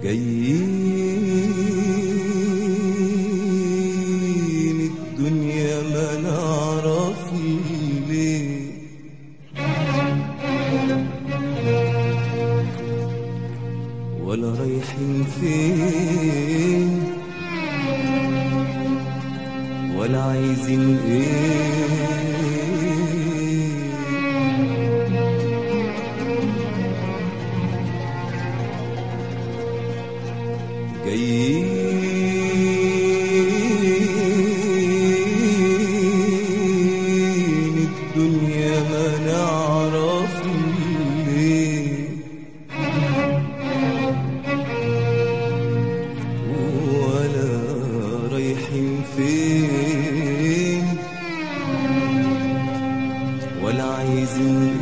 جايين الدنيا ما نعرف ليه ولا رايحين فين ولا عايزين ايه جايين الدنيا ما نعرف ليه ولا رايحين فين ولا عايزين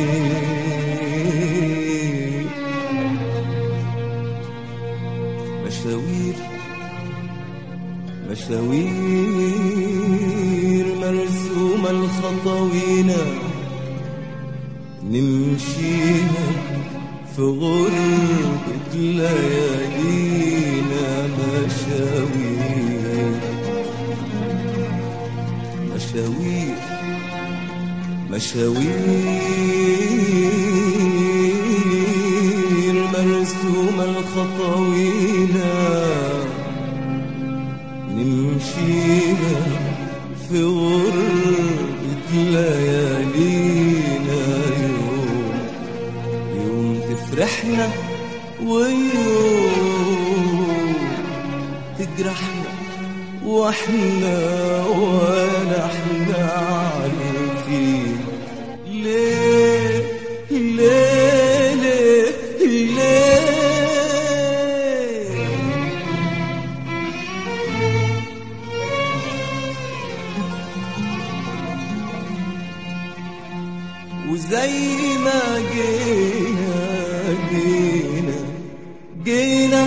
ايه مشاوير مشاوير مرسومة الخطوينا نمشيها في غربة ليالينا مشاوير مشاوير مشاوير مرسومة الخطوينا نمشيها في غربة ليالينا يوم يوم تفرحنا ويوم تجرحنا واحنا ولا احنا عارفين ليه ليه ليه ليه وزي ما جينا جينا جينا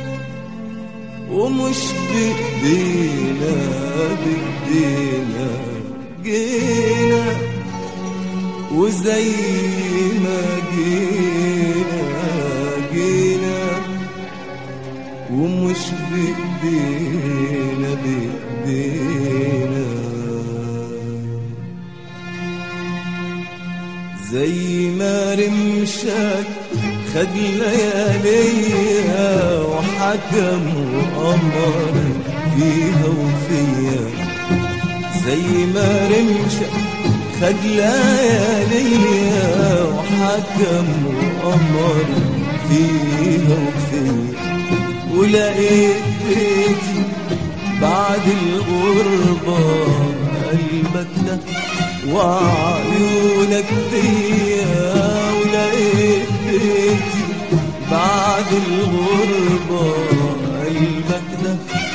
ومش بإيدينا بإيدينا جينا وزي ما جينا جينا ومش بإيدينا بإيدينا زي ما رمشك خد لياليها وحكم وأمر فيها وفيا زي ما رمشك خد لياليها وحكم وأمر فيها وفيا ولقيت بيتي بعد الغربة قلبك ده وعيونك ديا ولقيت بيتي بعد الغربة قلبك ده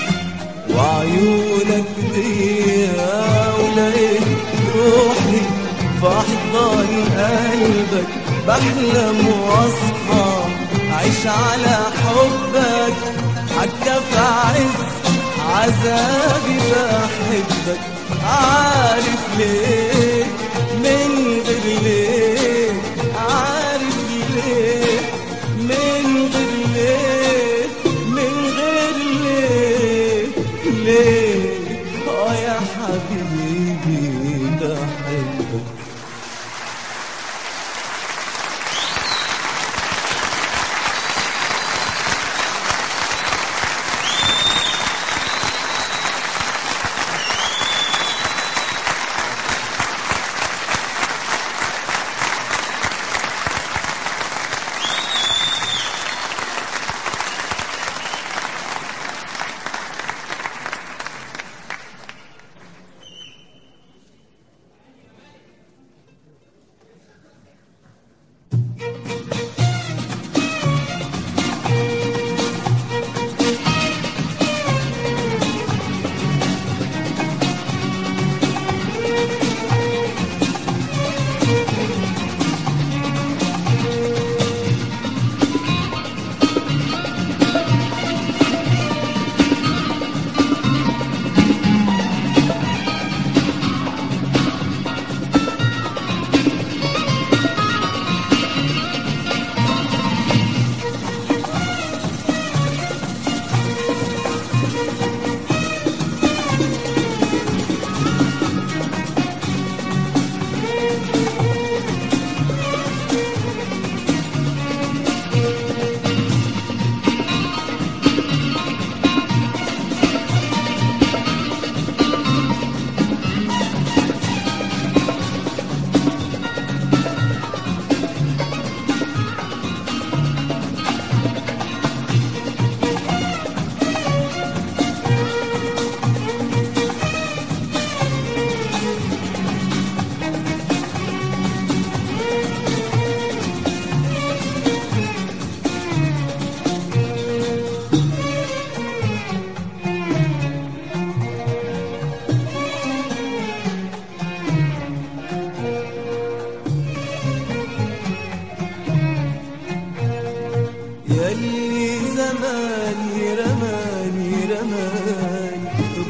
وعيونك ديا ولقيت روحي في أحضان قلبك بحلم واصحى عيش على حبك حتى في عز عذابي بحبك عارف ليه من غير ليه عارف ليه من غير ليه من غير ليه ليه اه يا حبيبي بحبك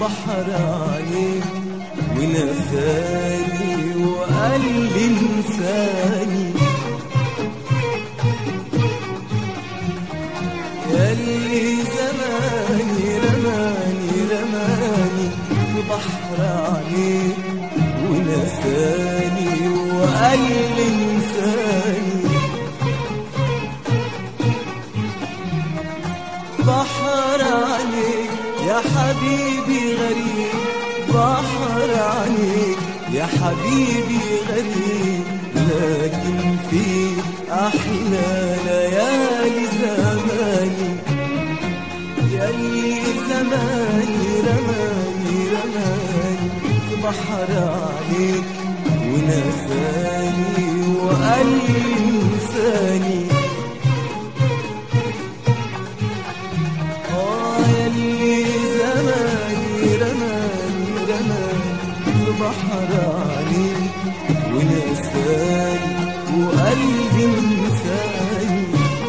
بحر عليك ونساني وقلبي انساني ياللي زماني رماني رماني في بحر عليك ونساني وقلبي انساني بحر عليك يا حبيبي غريب بحر عليك يا حبيبي غريب لكن في أحلى ليالي زماني ياللي زماني رماني رماني في بحر عليك ونساني وقلبي انساني آه ياللي زماني رماني رماني في بحر عليك ونساني وقلبي انساني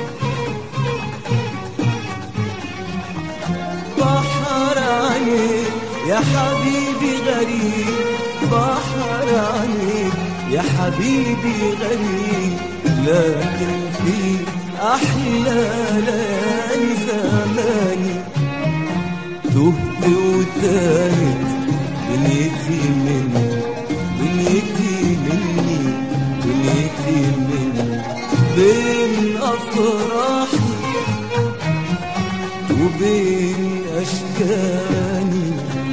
بحر عليك يا حبيبي غريب بحر عليك يا حبيبي غريب لكن في أحلى ليالي زماني تهت وتاهت دنيتي مني دنيتي مني دنيتي مني بين أفراحي وبين أشكاني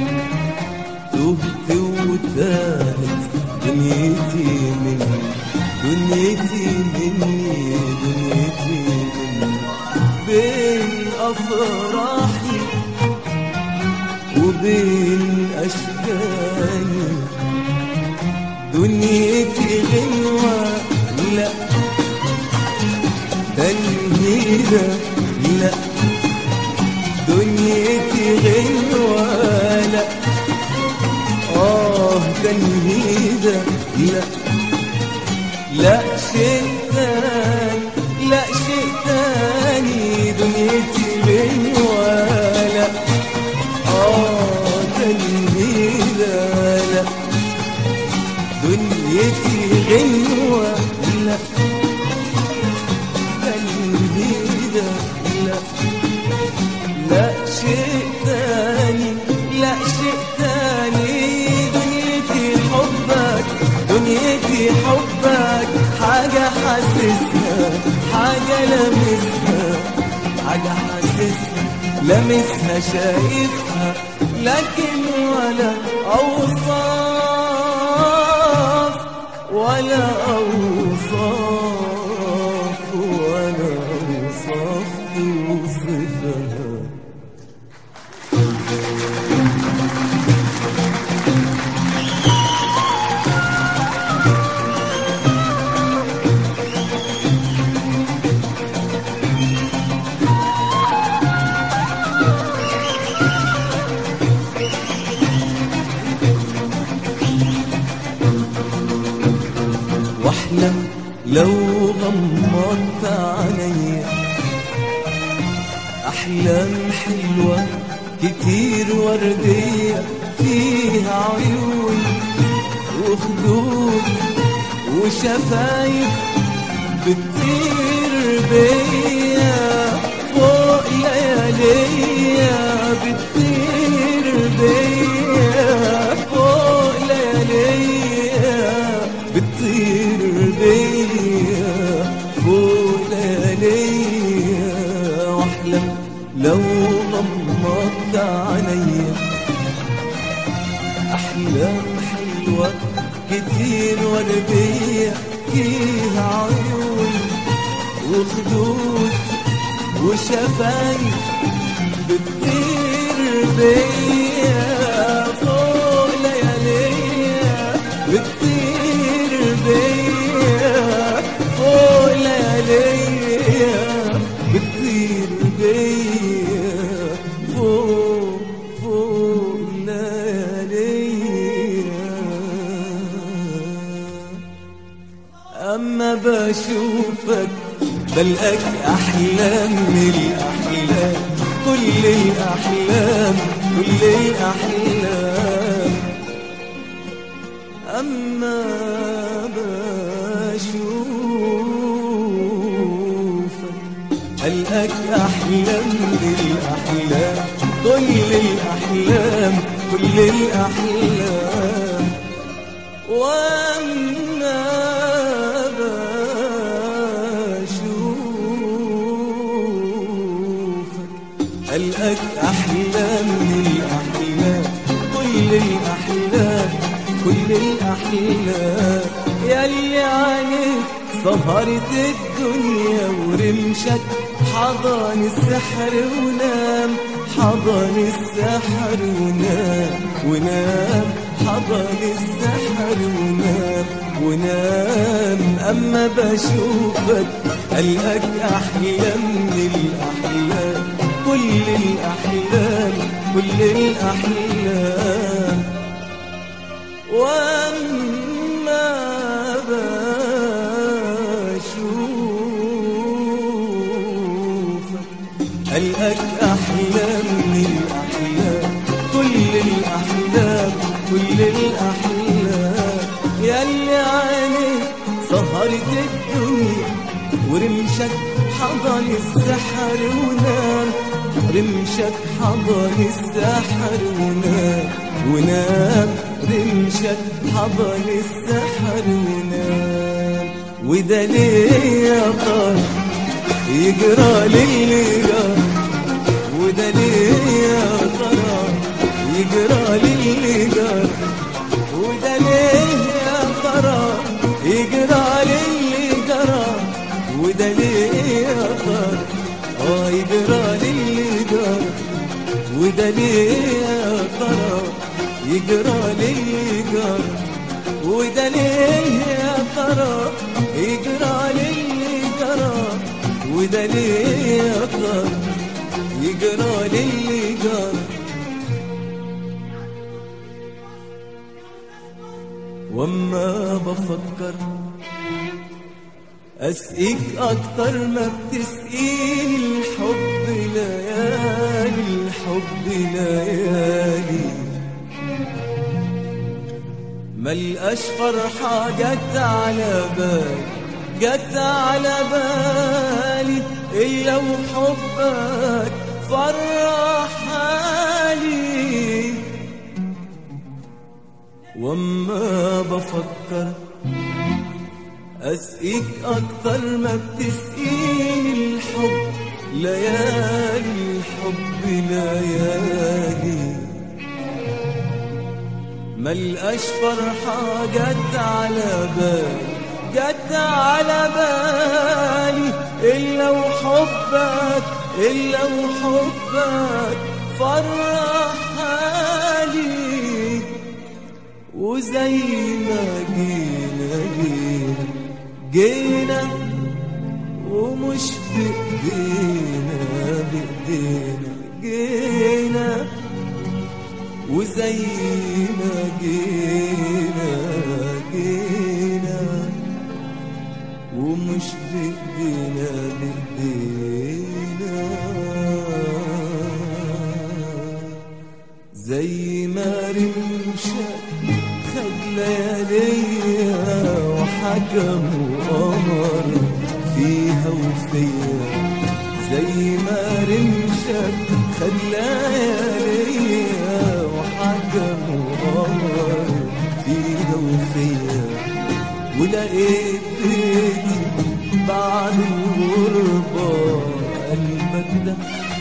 تهت وتاهت دنيتي مني دنيتي مني دنيتي مني بين أفراحي وبين أشكاني دنيتي غنوة لا تنهيدة لا دنيتي غنوة لا آه تنهيدة لا لا شيء تاني لا شيء تاني دنيتي غنوة لا آه تنهيدة لا دنيتي غنوة لا تنهيدة لا لا شيء تاني لا شيء تاني دنيتي حبك دنيتي حبك حاجة حاسسها حاجة لمسها حاجة حاسسها لمسها شايفها لكن ولا أوصاف ولا أوصاف ولا أوصاف توصفها واحلم لو غمضت عينيا احلام حلوه كتير ورديه فيها عيون وخدود وشفايف بتطير بيا فوق لياليا بتطير بيا فوق لياليا بتطير بيا فوق لياليا واحلم لو غمضت عينيا احلام حلوه كتير ورديه فيها عيون وخدود وشفايف بتطير بيا فوق لياليا بتطير بيا فوق لياليا بتطير بيا فوق فوق لياليا أما بشوفك بلقاك أحلام من الأحلام كل الأحلام كل الأحلام أما بشوفك ألقاك أحلام للأحلام كل الأحلام كل الأحلام وأما بشوفك ألقاك أحلام للأحلام كل الأحلام كل الأحلام ياللي عليك سهرت الدنيا ورمشك حضن السحر ونام حضن السحر ونام ونام حضن السحر ونام ونام أما بشوفك ألقاك أحلام للأحلام كل الأحلام كل الأحلام وأما بشوفك ألقاك أحلام للأحلام كل الأحلام كل الأحلام ياللي عليك سهرت الدنيا ورمشك حضن السحر ونام رمشك حضن السحر ونام ونام رمشك حضن السحر ونام وده ليه يا طارق يجرى للي جرى وده ليه يا ترى يجرى للي جرى وده ليه يا ترى يجرى للي جرى وده ليه يا ترى اه يجرى للي جرى وده ليه يا ترى يجرى للي جرى وده ليه يا ترى يجرى للي جرى وده ليه يا ترى يجرى للي جرى واما بفكر اسقيك اكتر ما بتسقيني الحب ليالي الحب ليالي ملقاش فرحة جت على بالي جت على بالي إلا وحبك فرح حالي واما بفكر اسقيك اكتر ما بتسقيني الحب ليالي الحب ليالي ملقاش فرحة جت على بالي جت على بالي إلا وحبك إلا وحبك فرح حالي وزي ما جينا جينا جينا ومش بإيدينا بإيدينا جينا وزي ما جينا جينا ومش بإيدينا بإيدينا زي ما رمشك خد لياليها وحكم وأمر فيها وفيا زي ما رمشك خد لياليها وحكم وأمر فيها وفيا ولقيت بيتي بعد الغربة قلبك ده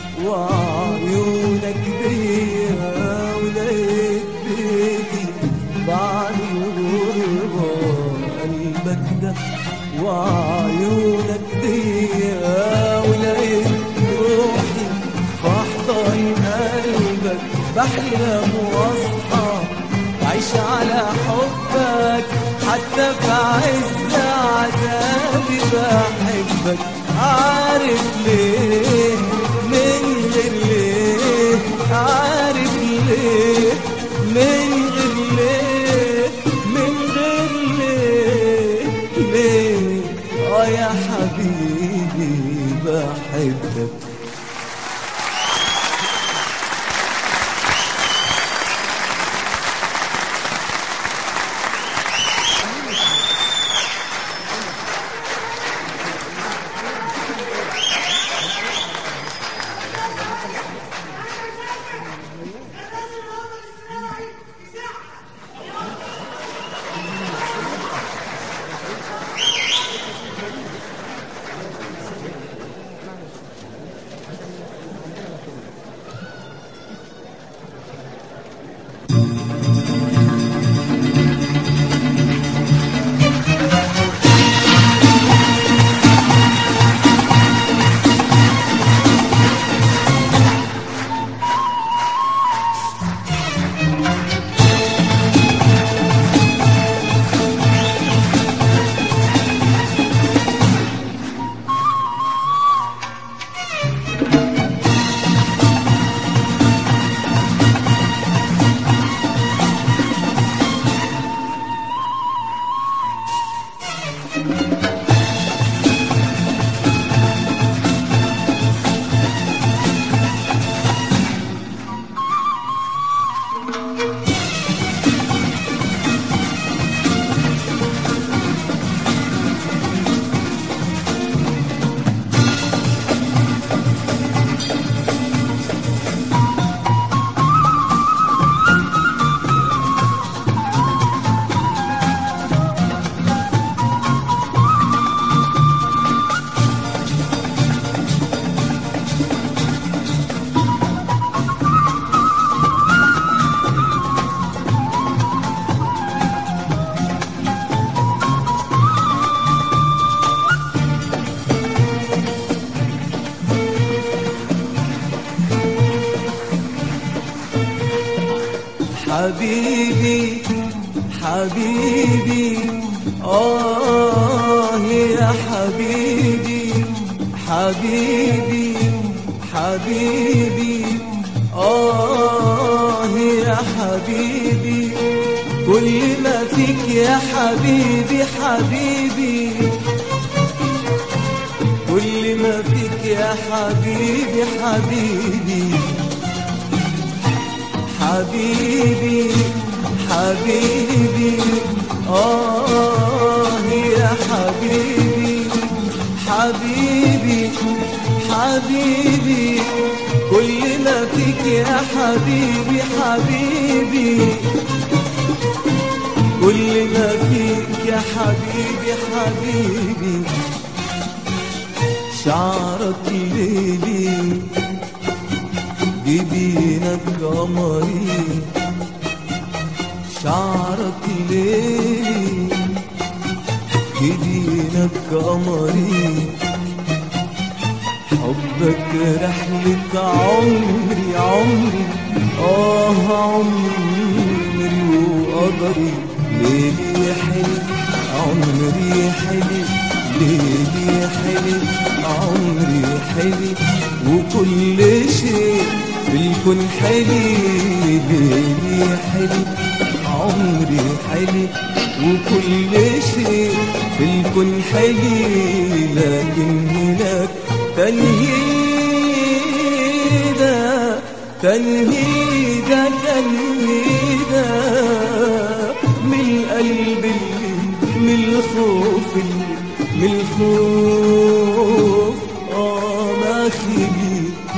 وعيونك بيا ولقيت بيتي بعد الغربة قلبك ده وعيونك بيا ولقيت روحي في أحضان قلبك بحلم واصحى عايش على حبك حتى في عز عذابي بحبك عارف ليه من غير ليه عارف ليه من غير ليه من غير ليه ليه اه يا حبيبي بحبك حبيبي حبيبي آه يا حبيبي حبيبي حبيبي آه يا حبيبي كل ما فيك يا حبيبي حبيبي كل ما فيك يا حبيبي حبيبي حبيبي حبيبي آه يا حبيبي حبيبي حبيبي كل ما فيك يا حبيبي حبيبي كل ما فيك يا حبيبي حبيبي شعرك ليلي جبينك قمري شعرك ليلي جبينك قمري حبك رحلة عمري عمري آه عمري وقدري ليلي حلو عمري حلو ليلي حلو عمري حلو وكل شيء في الكون حلو ليلي حلو عمري حلو وكل شيء في الكون حلو لكن هناك تنهيدة تنهيدة تنهيدة من القلب اللي من الخوف اللي من الخوف آه ما خلي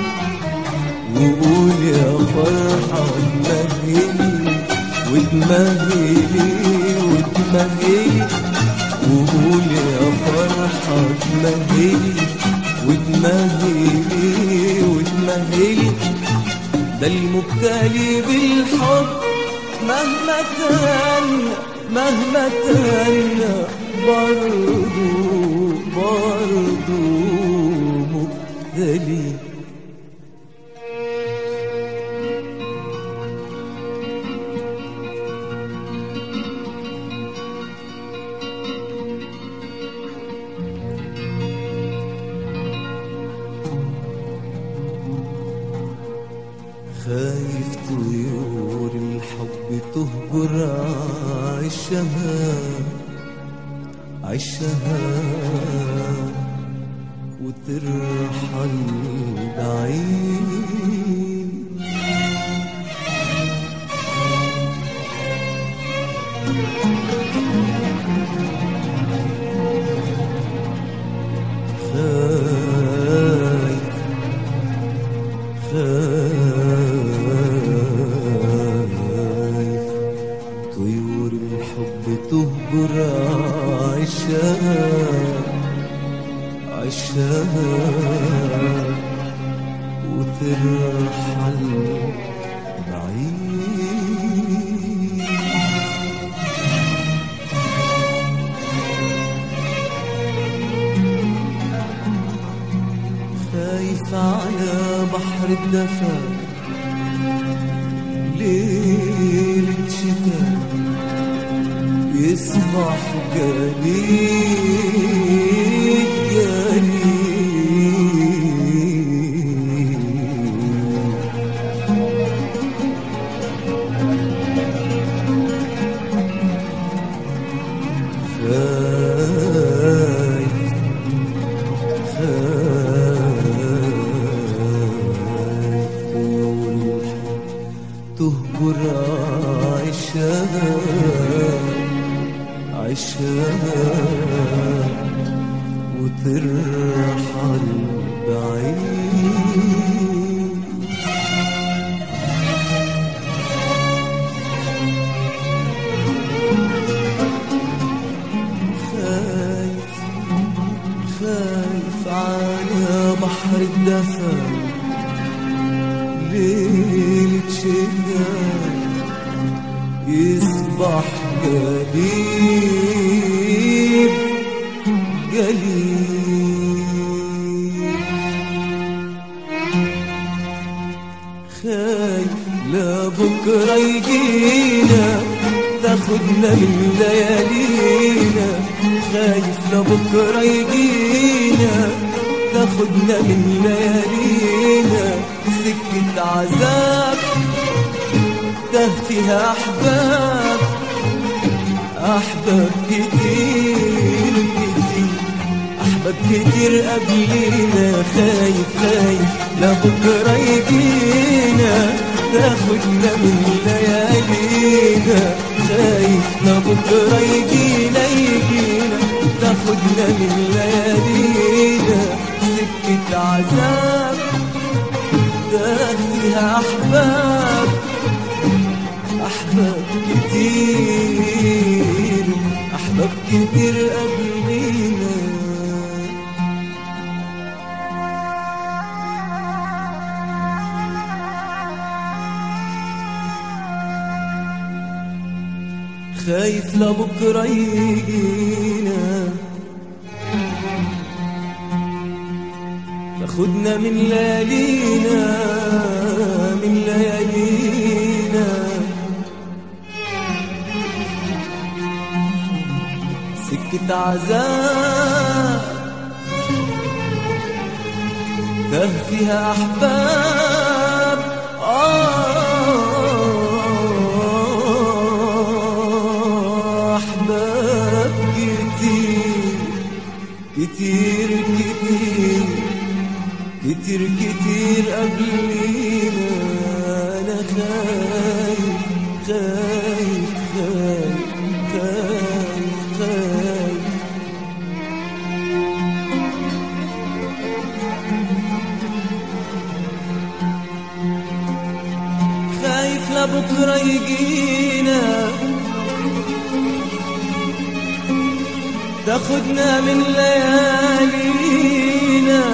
وقول يا فرحة تمهلي وتمهلي وتمهلي وقول يا فرحة تمهلي وتمهلي وتمهلي ده المبتلي بالحب مهما تهنى مهما تهنى برضو برضو مبتلي خايف طيور الحب تهجر عشها عشها وترحل بعيد خايف خايف طيور الحب تهجر عشها عشها وترحل بعيد خايف على بحر الدفا ليلة شتاء يصبح جليد جليد خايف تهجر عشها عشها وترحل بعيد خايف خايف على بحر الدفا ليلة شتاء يصبح جليد جليد خايف لا بكرة بكرة يجينا تاخدنا من ليالينا خايف لبكرة يجينا تاخدنا من ليالينا سكة عذاب ده فيها أحباب أحباب كتير كتير أحباب كتير قبلينا خايف خايف لا بكرة يجينا تاخدنا من ليالينا خايف لا بكرة يجينا يجينا تاخدنا من ليالينا سكة عذاب ده فيها أحباب أحباب كتير أحباب كتير قبلينا خايف لبكرة يجينا تاخدنا من ليالينا من ليالينا سكة عذاب ده فيها أحباب آه أحباب كتير كتير كتير كتير كتير قبلينا أنا خايف خايف خايف خايف خايف خايف لبكرة يجينا تاخدنا من ليالينا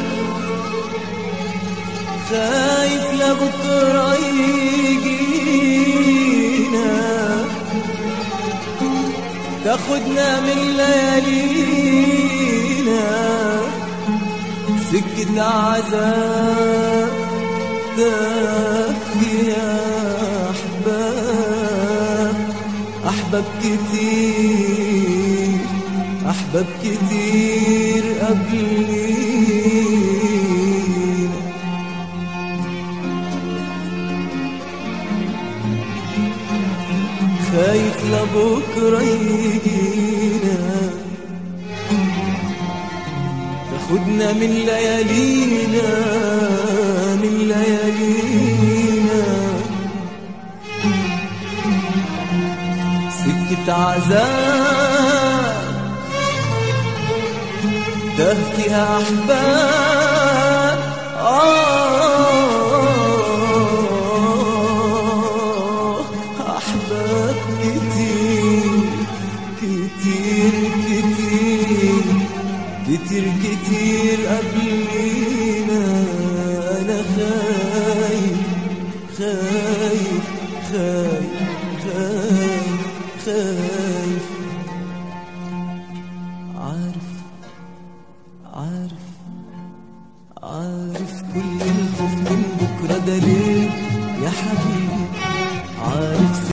خايف لبكرة يجينا تاخدنا من ليالينا سكة عذاب فيها أحباب أحباب كتير أحباب كتير قبلينا خايف لبكرة يجينا تاخدنا من ليالينا من ليالينا سكة عذاب ده فيها أحباب آه أحباب كتير كتير كتير كتير كتير قبلينا أنا خايف خايف خايف خايف خايف عارف عارف عارف كل الخوف من بكرة ده ليه يا حبيبي عارف